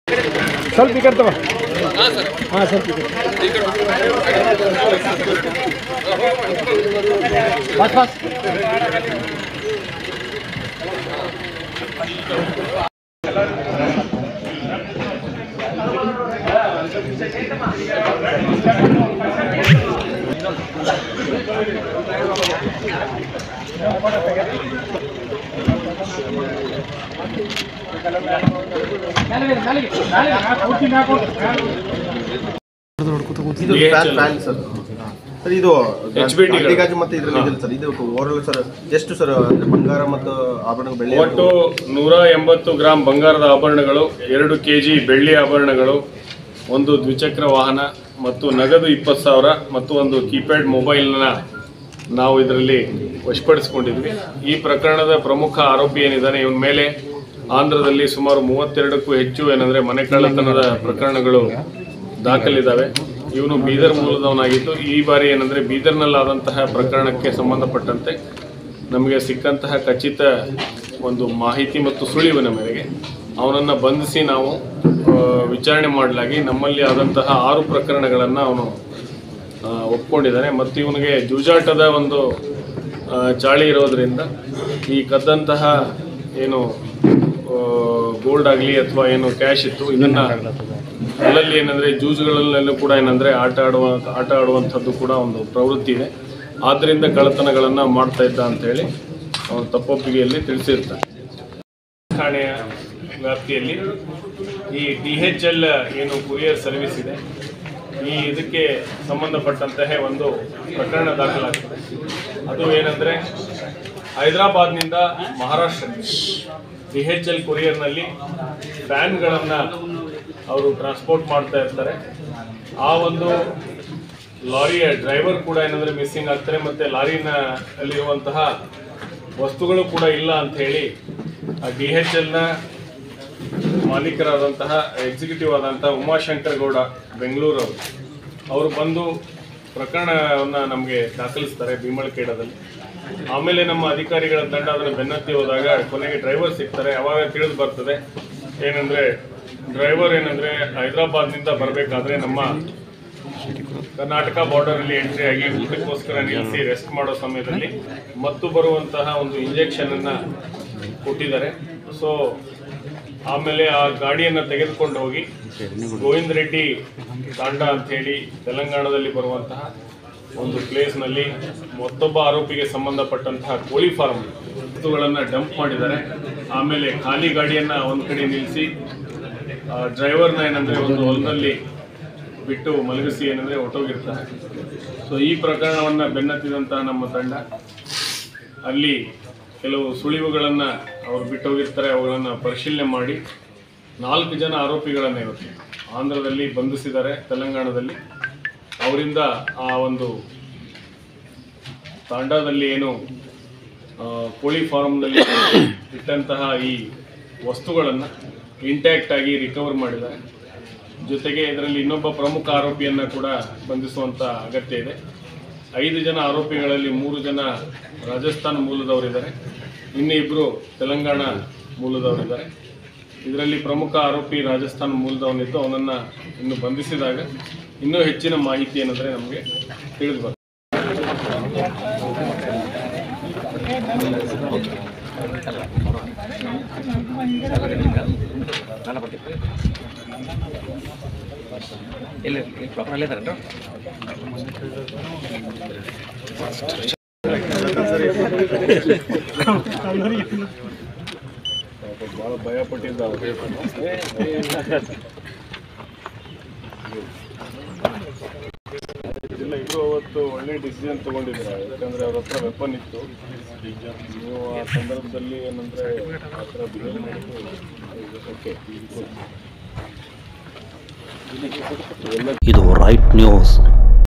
ಸ್ವಲ್ಪ ಈ ಕಡೆ ತಗೋ ಹಾಂ ಸ್ವಲ್ಪ ಈ ಕಡೆ ಬಸ್ ಬಸ್ ಇದು ಫ್ಯಾನ್ ಫ್ಯಾನ್ ಸರ್ ಸರ್ ಇದು HBT ಗಳು. ಗಾಂಧಿಗಾಜು ಮತ್ತೆ ಇದ್ರಲ್ಲಿ ಇದಿಲ್ಲ ಸರ್ ಇದು ಓವರಾಲ್ ಸರ್ ಎಷ್ಟು ಸರ್ ಅಂದ್ರೆ ಬಂಗಾರ ಮತ್ತು ಆಭರಣ ಬೆಳ್ಳಿ ಒಟ್ಟು ನೂರ ಎಂಬತ್ತು ಗ್ರಾಂ ಬಂಗಾರದ ಆಭರಣಗಳು ಎರಡು ಕೆ ಜಿ ಬೆಳ್ಳಿ ಆಭರಣಗಳು ಒಂದು ದ್ವಿಚಕ್ರ ವಾಹನ ಮತ್ತು ನಗದು ಇಪ್ಪತ್ತು ಸಾವಿರ ಮತ್ತು ಒಂದು ಕೀಪ್ಯಾಡ್ ಮೊಬೈಲ್ನ ನಾವು ಇದರಲ್ಲಿ ವಶಪಡಿಸಿಕೊಂಡಿದ್ವಿ ಈ ಪ್ರಕರಣದ ಪ್ರಮುಖ ಆರೋಪಿ ಏನಿದ್ದಾನೆ ಇವನ ಮೇಲೆ ಆಂಧ್ರದಲ್ಲಿ ಸುಮಾರು ಮೂವತ್ತೆರಡಕ್ಕೂ ಹೆಚ್ಚು ಏನಂದರೆ ಮನೆ ಕಳ್ಳತನದ ಪ್ರಕರಣಗಳು ದಾಖಲಿದ್ದಾವೆ ಇವನು ಬೀದರ್ ಮೂಲದವನಾಗಿದ್ದು ಈ ಬಾರಿ ಏನಂದರೆ ಬೀದರ್ನಲ್ಲಾದಂತಹ ಪ್ರಕರಣಕ್ಕೆ ಸಂಬಂಧಪಟ್ಟಂತೆ ನಮಗೆ ಸಿಕ್ಕಂತಹ ಖಚಿತ ಒಂದು ಮಾಹಿತಿ ಮತ್ತು ಸುಳಿವಿನ ಮೇರೆಗೆ ಅವನನ್ನು ಬಂಧಿಸಿ ನಾವು ಆ, ವಿಚಾರಣೆ ಮಾಡಲಾಗಿ ನಮ್ಮಲ್ಲಿ ಆದಂತಹ ಆರು ಪ್ರಕರಣಗಳನ್ನು ಅವನು ಆ, ಒಪ್ಕೊಂಡಿದ್ದಾನೆ ಮತ್ತು ಇವನಿಗೆ ಜೂಜಾಟದ ಒಂದು ಆ, ಚಾಳಿ ಇರೋದ್ರಿಂದ ಈ ಕದ್ದಂತಹ ಏನು ಗೋಲ್ಡ್ ಆಗಲಿ ಅಥವಾ ಏನು ಕ್ಯಾಶ್ ಇತ್ತು ಇದನ್ನು ಅಲ್ಲಲ್ಲಿ ಏನಂದರೆ ಜೂಜುಗಳಲ್ಲೆಲ್ಲೂ ಕೂಡ ಏನಂದರೆ ಆಟ ಆಡುವ ಆಟ ಆಡುವಂಥದ್ದು ಕೂಡ ಒಂದು ಪ್ರವೃತ್ತಿ ಇದೆ ಆದ್ದರಿಂದ ಕಳ್ಳತನಗಳನ್ನು ಮಾಡ್ತಾ ಇದ್ದ ಅಂತೇಳಿ ಅವನು ತಪ್ಪೊಪ್ಪಿಗೆಯಲ್ಲಿ ತಿಳಿಸಿರ್ತಾನೆ ಠಾಣೆಯ ವ್ಯಾಪ್ತಿಯಲ್ಲಿ ಈ ಡಿ ಎಚ್ ಎಲ್ ಏನು ಕುರಿಯರ್ ಸರ್ವಿಸ್ ಇದೆ ಈ ಇದಕ್ಕೆ ಸಂಬಂಧಪಟ್ಟಂತಹ ಒಂದು ಪ್ರಕರಣ ದಾಖಲಾಗ್ತದೆ ಅದು ಏನಂದರೆ ಹೈದರಾಬಾದ್ನಿಂದ ಮಹಾರಾಷ್ಟ್ರಕ್ಕೆ ಡಿ ಎಚ್ ಎಲ್ ಕುರಿಯರ್ನಲ್ಲಿ ಫ್ಯಾನ್ಗಳನ್ನು ಅವರು ಟ್ರಾನ್ಸ್ಪೋರ್ಟ್ ಮಾಡ್ತಾ ಇರ್ತಾರೆ ಆ ಒಂದು ಲಾರಿಯ ಡ್ರೈವರ್ ಕೂಡ ಏನಂದರೆ ಮಿಸ್ಸಿಂಗ್ ಆಗ್ತಾರೆ ಮತ್ತು ಲಾರಿನ ಅಲ್ಲಿರುವಂತಹ ವಸ್ತುಗಳು ಕೂಡ ಇಲ್ಲ ಅಂತ ಹೇಳಿ ಡಿ ಎಚ್ ಎಲ್ನ ಮಾಲೀಕರಾದಂತಹ ಎಕ್ಸಿಕ್ಯೂಟಿವ್ ಆದಂತಹ ಉಮಾಶಂಕರ್ ಗೌಡ ಬೆಂಗಳೂರು ಅವರು ಅವರು ಬಂದು ಪ್ರಕರಣವನ್ನು ನಮಗೆ ದಾಖಲಿಸ್ತಾರೆ ಭೀಮಳಖೇಡದಲ್ಲಿ ಆಮೇಲೆ ನಮ್ಮ ಅಧಿಕಾರಿಗಳ ತಂಡ ಅದನ್ನು ಬೆನ್ನತ್ತಿ ಹೋದಾಗ ಕೊನೆಗೆ ಡ್ರೈವರ್ ಸಿಗ್ತಾರೆ ಅವಾಗ ತಿಳಿದು ಬರ್ತದೆ ಏನಂದರೆ ಡ್ರೈವರ್ ಏನಂದರೆ ಹೈದರಾಬಾದ್ನಿಂದ ಬರಬೇಕಾದ್ರೆ ನಮ್ಮ ಕರ್ನಾಟಕ ಬಾರ್ಡರಲ್ಲಿ ಎಂಟ್ರಿ ಆಗಿ ಊಟಕ್ಕೋಸ್ಕರ ನಿಲ್ಲಿಸಿ ರೆಸ್ಟ್ ಮಾಡೋ ಸಮಯದಲ್ಲಿ ಮತ್ತು ಬರುವಂತಹ ಒಂದು ಇಂಜೆಕ್ಷನ್ ಅನ್ನ ಕೊಟ್ಟಿದ್ದಾರೆ ಸೊ ಆಮೇಲೆ ಆ ಗಾಡಿಯನ್ನು ತೆಗೆದುಕೊಂಡು ಹೋಗಿ ಗೋವಿಂದ ರೆಡ್ಡಿ ತಾಂಡ ಅಂತ ಹೇಳಿ ತೆಲಂಗಾಣದಲ್ಲಿ ಬರುವಂತಹ ಒಂದು ಪ್ಲೇಸ್ನಲ್ಲಿ ಮತ್ತೊಬ್ಬ ಆರೋಪಿಗೆ ಸಂಬಂಧಪಟ್ಟಂತಹ ಕೋಳಿ ಫಾರ್ಮ್ ವಸ್ತುಗಳನ್ನು ಡಂಪ್ ಮಾಡಿದ್ದಾರೆ ಆಮೇಲೆ ಖಾಲಿ ಗಾಡಿಯನ್ನು ಒಂದು ಕಡೆ ನಿಲ್ಲಿಸಿ ಡ್ರೈವರ್ನ ಏನಂದರೆ ಒಂದು ಹೊಲದಲ್ಲಿ ಬಿಟ್ಟು ಮಲಗಿಸಿ ಏನಂದರೆ ಹೊಟ್ಟೋಗಿರ್ತಾರೆ ಸೊ ಈ ಪ್ರಕರಣವನ್ನು ಬೆನ್ನತ್ತಿದಂತಹ ನಮ್ಮ ತಂಡ ಅಲ್ಲಿ ಕೆಲವು ಸುಳಿವುಗಳನ್ನು ಅವರು ಬಿಟ್ಟೋಗಿರ್ತಾರೆ ಅವುಗಳನ್ನು ಪರಿಶೀಲನೆ ಮಾಡಿ ನಾಲ್ಕು ಜನ ಆರೋಪಿಗಳನ್ನು ಇವತ್ತು ಆಂಧ್ರದಲ್ಲಿ ಬಂಧಿಸಿದ್ದಾರೆ ತೆಲಂಗಾಣದಲ್ಲಿ ಅವರಿಂದ ಆ ಒಂದು ತಾಂಡಾದಲ್ಲಿ ಏನು ಆ, ಕೋಳಿ ಫಾರ್ಮ್ನಲ್ಲಿ ಇಟ್ಟಂತಹ ಈ ವಸ್ತುಗಳನ್ನು ಇಂಟ್ಯಾಕ್ಟ್ ಆಗಿ ರಿಕವರ್ ಮಾಡಿದ್ದಾರೆ ಜೊತೆಗೆ ಇದರಲ್ಲಿ ಇನ್ನೊಬ್ಬ ಪ್ರಮುಖ ಆರೋಪಿಯನ್ನು ಕೂಡ ಬಂಧಿಸುವಂಥ ಅಗತ್ಯ ಇದೆ ಐದು ಜನ ಆರೋಪಿಗಳಲ್ಲಿ ಮೂರು ಜನ ರಾಜಸ್ಥಾನ ಮೂಲದವರಿದ್ದಾರೆ ಇನ್ನು ಇಬ್ಬರು ತೆಲಂಗಾಣ ಮೂಲದವರಿದ್ದಾರೆ ಇದರಲ್ಲಿ ಪ್ರಮುಖ ಆರೋಪಿ ರಾಜಸ್ಥಾನ ಮೂಲದವನಿದ್ದು ಅವನನ್ನು ಇನ್ನು ಬಂಧಿಸಿದಾಗ ಇನ್ನೂ ಹೆಚ್ಚಿನ ಮಾಹಿತಿ ಏನಂದರೆ ನಮಗೆ ತಿಳಿದು ಬರ್ತದೆ ಭಾಳ ಭಯ ಪಟ್ಟಿದ್ದ ಇಲ್ಲ ಇವರು ಅವತ್ತು ಒಳ್ಳೆ ಡಿಸಿಷನ್ ತಗೊಂಡಿದ್ದಾರೆ ಯಾಕಂದ್ರೆ ಅವ್ರ ಹತ್ರ ವೆಪನ್ ಇತ್ತು ನೀವು ಆ ಸಂದರ್ಭದಲ್ಲಿ ಏನಂದ್ರೆ ಆ ಥರ ಬಿಹೇವ್ ಮಾಡಿದ್ದು ಓಕೆ ಇದು ರೈಟ್ ನ್ಯೂಸ್